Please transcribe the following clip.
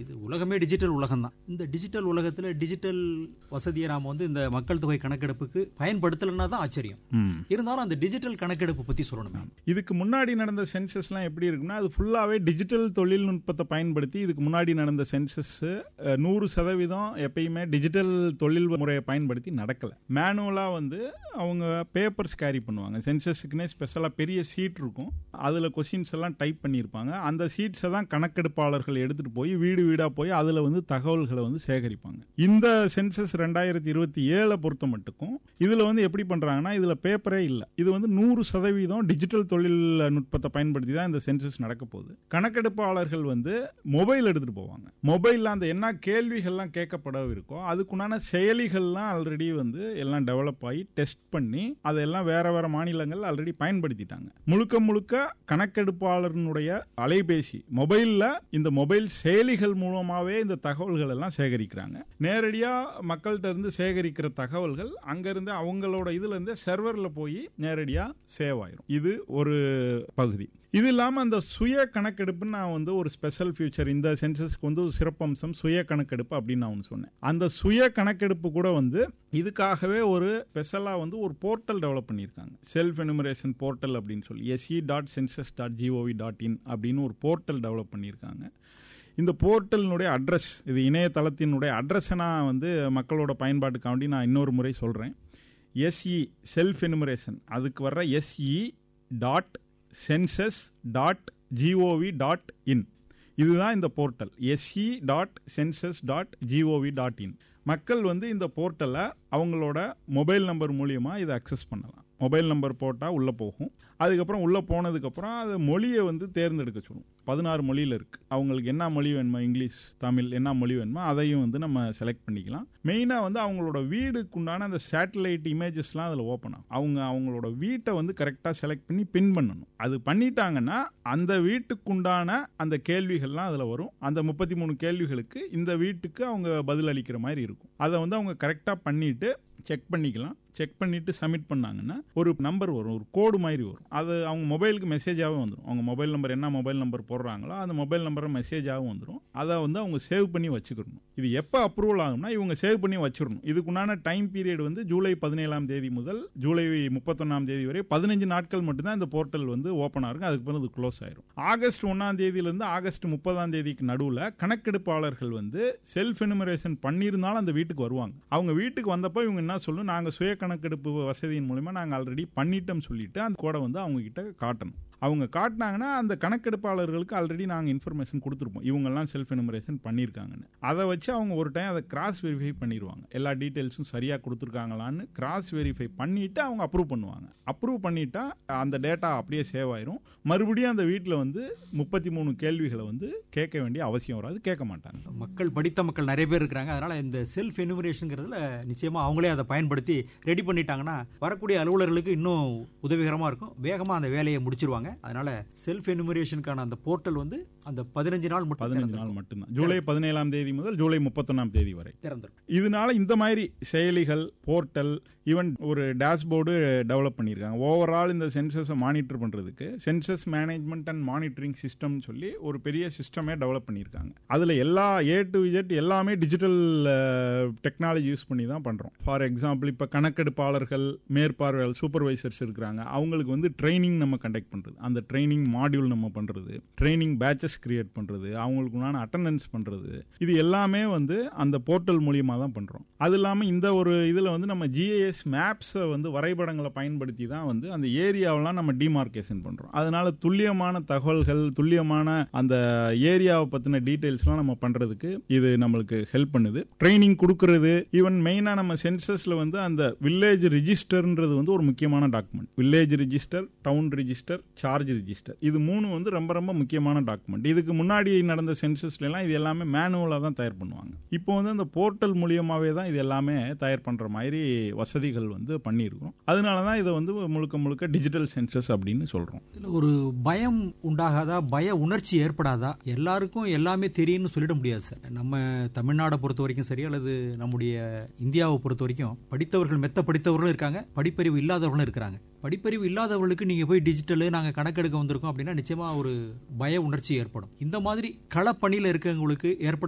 இது உலகமே டிஜிட்டல் உலகம் தான் இந்த டிஜிட்டல் உலகத்தில் டிஜிட்டல் வசதியை நாம் வந்து இந்த மக்கள் தொகை கணக்கெடுப்புக்கு பயன்படுத்தலைன்னா தான் ஆச்சரியம் ம். இருந்தாலும் அந்த டிஜிட்டல் கணக்கெடுப்பு பற்றி சொல்லணும் மேம் இதுக்கு முன்னாடி நடந்த சென்சஸ்லாம் எப்படி இருக்குன்னா அது ஃபுல்லாகவே டிஜிட்டல் தொழில்நுட்பத்தை பயன்படுத்தி இதுக்கு முன்னாடி நடந்த சென்சஸ் நூறு சதவீதம் எப்பயுமே டிஜிட்டல் தொழில் முறையை பயன்படுத்தி நடக்கல மேனுவலாக வந்து அவங்க பேப்பர்ஸ் கேரி பண்ணுவாங்க சென்சஸுக்குன்னே ஸ்பெஷலாக பெரிய சீட் இருக்கும் அதில் கொஸ்டின்ஸ் எல்லாம் டைப் பண்ணியிருப்பாங்க அந்த சீட்ஸை தான் கணக்கெடுப்பாளர்கள் எடுத்துகிட்டு போய் வீடு வீடாக போய் அதில் வந்து தகவல்களை வந்து சேகரிப்பாங்க இந்த சென்சஸ் ரெண்டாயிரத்தி இருபத்தி ஏழை பொறுத்த மட்டுக்கும் இதில் வந்து எப்படி பண்ணுறாங்கன்னா இதில் பேப்பரே இல்லை இது வந்து நூறு சதவீதம் டிஜிட்டல் தொழில்நுட்பத்தை பயன்படுத்தி தான் இந்த சென்சஸ் நடக்க போகுது கணக்கெடுப்பாளர்கள் வந்து மொபைல் எடுத்துகிட்டு போவாங்க மொபைலில் அந்த என்ன கேள்விகள்லாம் கேட்கப்பட இருக்கோ அதுக்குண்டான செயலிகள்லாம் ஆல்ரெடி வந்து எல்லாம் டெவலப் ஆகி டெஸ்ட் பண்ணி அதெல்லாம் வேற வேற மாநிலங்கள் ஆல்ரெடி பயன்படுத்திட்டாங்க முழுக்க முழுக்க கணக்கெடுப்பாளர்களுடைய அலைபேசி மொபைலில் இந்த மொபைல் செயலிகள் மூலமாகவே இந்த தகவல்கள் எல்லாம் சேகரிக்கிறாங்க நேரடியாக மக்கள்கிட்ட இருந்து சேகரிக்கிற தகவல்கள் அங்கிருந்து அவங்களோட இதுல இருந்து சர்வரில் போய் நேரடியாக சேவ் ஆயிரும் இது ஒரு பகுதி இது இல்லாமல் அந்த சுய கணக்கெடுப்புன்னு நான் வந்து ஒரு ஸ்பெஷல் ஃபியூச்சர் இந்த சென்சஸ்க்கு வந்து ஒரு சிறப்பம்சம் சுய கணக்கெடுப்பு அப்படின்னு நான் ஒன்று சொன்னேன் அந்த சுய கணக்கெடுப்பு கூட வந்து இதுக்காகவே ஒரு ஸ்பெஷலாக வந்து ஒரு போர்ட்டல் டெவலப் பண்ணியிருக்காங்க செல்ஃப் எனுமரேஷன் போர்ட்டல் அப்படின்னு சொல்லி SE dot census dot GOV dot in அப்படின்னு ஒரு போர்ட்டல் டெவலப் பண்ணியிருக்காங்க இந்த போர்ட்டலினுடைய அட்ரஸ் இது இணையதளத்தினுடைய அட்ரஸை நான் வந்து மக்களோட பயன்பாட்டுக்காண்டி நான் இன்னொரு முறை சொல்கிறேன் எஸ்இ செல்ஃப் எனுமரேஷன் அதுக்கு வர்ற SE dot census dot GOV dot in இதுதான் இந்த portal SE dot census dot GOV dot in மக்கள் வந்து இந்த போர்ட்டலை அவங்களோட மொபைல் நம்பர் மூலியமாக இதை அக்சஸ் பண்ணலாம் மொபைல் நம்பர் போட்டால் உள்ளே போகும் அதுக்கப்புறம் உள்ளே போனதுக்கப்புறம் அது மொழியை வந்து தேர்ந்தெடுக்க சொல்லும் பதினாறு மொழியில் இருக்குது அவங்களுக்கு என்ன மொழி வேணுமோ இங்கிலீஷ் தமிழ் என்ன மொழி வேணுமோ அதையும் வந்து நம்ம செலக்ட் பண்ணிக்கலாம் மெயினாக வந்து அவங்களோட வீடுக்குண்டான அந்த சேட்டலைட் இமேஜஸ்லாம் அதில் ஓப்பன் ஆகும் அவங்க அவங்களோட வீட்டை வந்து கரெக்டாக செலக்ட் பண்ணி பின் பண்ணணும் அது பண்ணிட்டாங்கன்னா அந்த வீட்டுக்குண்டான அந்த கேள்விகள்லாம் அதில் வரும் அந்த முப்பத்தி மூணு கேள்விகளுக்கு இந்த வீட்டுக்கு அவங்க பதில் அளிக்கிற மாதிரி இருக்கும் அதை வந்து அவங்க கரெக்டாக பண்ணிட்டு செக் பண்ணிக்கலாம் செக் பண்ணிட்டு சப்மிட் பண்ணாங்கன்னா ஒரு நம்பர் வரும் ஒரு கோடு மாதிரி வரும் அது அவங்க மொபைலுக்கு மெசேஜாகவே வந்துடும் அவங்க மொபைல் நம்பர் என்ன மொபைல் நம்பர் போடுறாங்களோ அந்த மொபைல் நம்பரை மெசேஜாகவும் வந்துடும் அதை வந்து அவங்க சேவ் பண்ணி வச்சுக்கணும் இது எப்போ அப்ரூவல் ஆகும்னா இவங்க சேவ் பண்ணி வச்சிடணும் இதுக்குண்டான டைம் பீரியட் வந்து ஜூலை பதினேழாம் தேதி முதல் ஜூலை முப்பத்தொன்னாம் தேதி வரை பதினஞ்சு நாட்கள் மட்டும்தான் இந்த போர்ட்டல் வந்து ஓப்பன் ஆகும் அதுக்கு பிறகு அது க்ளோஸ் ஆயிரும் ஆகஸ்ட் ஒன்னாம் தேதியிலிருந்து ஆகஸ்ட் முப்பதாம் தேதிக்கு நடுவில் கணக்கெடுப்பாளர்கள் வந்து செல்ஃப் எனுமரேஷன் பண்ணியிருந்தாலும் அந்த வீட்டுக்கு வருவாங்க அவங்க வீட்டுக்கு வந்தப்போ இவங்க என்ன சொல்லணும் நாங்கள் சுய கணக்கெடுப்பு வசதியின் மூலமா நாங்கள் ஆல்ரெடி பண்ணிட்டோம் சொல்லிட்டு அந்த கோடை வந்து அவங்க கிட்ட காட்டணும் அவங்க காட்டினாங்கன்னா அந்த கணக்கெடுப்பாளர்களுக்கு ஆல்ரெடி நாங்கள் இன்ஃபர்மேஷன் கொடுத்துருப்போம் இவங்கெல்லாம் செல்ஃப் எனுமரேஷன் பண்ணியிருக்காங்கன்னு அதை வச்சு அவங்க ஒரு டைம் அதை கிராஸ் வெரிஃபை பண்ணிடுவாங்க எல்லா டீட்டெயில்ஸும் சரியாக கொடுத்துருக்காங்களான்னு கிராஸ் வெரிஃபை பண்ணிட்டு அவங்க அப்ரூவ் பண்ணுவாங்க அப்ரூவ் பண்ணிட்டா அந்த டேட்டா அப்படியே சேவ் ஆயிரும் மறுபடியும் அந்த வீட்டில் வந்து முப்பத்தி மூணு கேள்விகளை வந்து கேட்க வேண்டிய அவசியம் வராது கேட்க மாட்டாங்க மக்கள் படித்த மக்கள் நிறைய பேர் இருக்கிறாங்க அதனால இந்த செல்ஃப் எனுமரேஷனுங்கிறதுல நிச்சயமா அவங்களே அதை பயன்படுத்தி ரெடி பண்ணிட்டாங்கன்னா வரக்கூடிய அலுவலர்களுக்கு இன்னும் உதவிகரமா இருக்கும் வேகமா அந்த வேலையை முடிச்சிருவாங்க அதனால செல்ஃப் எனுமரேஷனுக்கான அந்த போர்ட்டல் வந்து அந்த பதினஞ்சு நாள் மட்டும் பதினஞ்சு நாள் திறந்திருக்கும். மட்டும்தான் ஜூலை பதினேழாம் தேதி முதல் ஜூலை முப்பத்தொன்னாம் தேதி வரை திறந்திருக்கும் இதனால இந்த மாதிரி செயலிகள் போர்ட்டல் ஈவன் ஒரு டேஷ்போர்டு டெவலப் பண்ணியிருக்காங்க ஓவரால் இந்த சென்சஸை மானிட்டர் பண்ணுறதுக்கு census management and monitoring system சொல்லி ஒரு பெரிய சிஸ்டமே டெவலப் பண்ணியிருக்காங்க அதில் எல்லா ஏ டு இஜெட் எல்லாமே டிஜிட்டல் டெக்னாலஜி யூஸ் பண்ணி தான் பண்ணுறோம் ஃபார் எக்ஸாம்பிள் இப்போ கணக்கெடுப்பாளர்கள் மேற்பார்வையாளர் சூப்பர்வைசர்ஸ் இருக்கிறாங்க அவங்களுக்கு வந்து ட்ரைனிங் நம்ம கண்டக்ட் பண்ணுறது அந்த ட்ரைனிங் மாடியூல் நம்ம பண்ணுறது ட்ரைனிங் பேச்சஸ் கிரியேட் பண்ணுறது அவங்களுக்கு உண்டான அட்டண்டன்ஸ் பண்ணுறது இது எல்லாமே வந்து அந்த போர்ட்டல் மூலியமாக தான் பண்ணுறோம் அது இல்லாமல் இந்த ஒரு இதில் வந்து நம்ம ஜிஐஎஸ் மேப்ஸை வந்து வரைபடங்களை பயன்படுத்தி தான் வந்து அந்த ஏரியாவெல்லாம் நம்ம டிமார்க்கேஷன் பண்ணுறோம் அதனால துல்லியமான தகவல்கள் துல்லியமான அந்த ஏரியாவை பற்றின டீட்டெயில்ஸ்லாம் நம்ம பண்ணுறதுக்கு இது நம்மளுக்கு ஹெல்ப் பண்ணுது ட்ரைனிங் கொடுக்கறது ஈவன் மெயினாக நம்ம சென்சஸில் வந்து அந்த வில்லேஜ் ரிஜிஸ்டர்ன்றது வந்து ஒரு முக்கியமான document village register town register charge register இது மூணு வந்து ரொம்ப ரொம்ப முக்கியமான டாக்குமெண்ட் இதுக்கு முன்னாடி நடந்த சென்சஸ்ல எல்லாம் இது எல்லாமே மேனுவலாக தான் தயார் பண்ணுவாங்க இப்போ வந்து அந்த போர்ட்டல் மூலியமாவே தான் இது எல்லாமே தயார் பண்ற மாதிரி வசதிகள் வந்து பண்ணியிருக்கிறோம் அதனால தான் இதை வந்து முழுக்க முழுக்க டிஜிட்டல் சென்சஸ் அப்படின்னு சொல்றோம் இதுல ஒரு பயம் உண்டாகாதா பய உணர்ச்சி ஏற்படாதா எல்லாருக்கும் எல்லாமே தெரியும்னு சொல்லிட முடியாது சார் நம்ம தமிழ்நாடை பொறுத்த வரைக்கும் சரி அல்லது நம்முடைய இந்தியாவை பொறுத்த வரைக்கும் படித்தவர்கள் மெத்த படித்தவர்களும் இருக்காங்க படிப்பறிவு இல்லாதவர்களும் இருக்கிறாங்க படிப்பறிவு இல்லாதவர்களுக்கு நீங்க போய் டிஜிட்டலு நாங்க கணக்கெடுக்க வந்திருக்கோம் அப்படின்னா நிச்சயமா ஒரு பய உணர்ச்சி ஏற்படும் இந்த மாதிரி களப்பணியில் இருக்கவங்களுக்கு ஏற்பட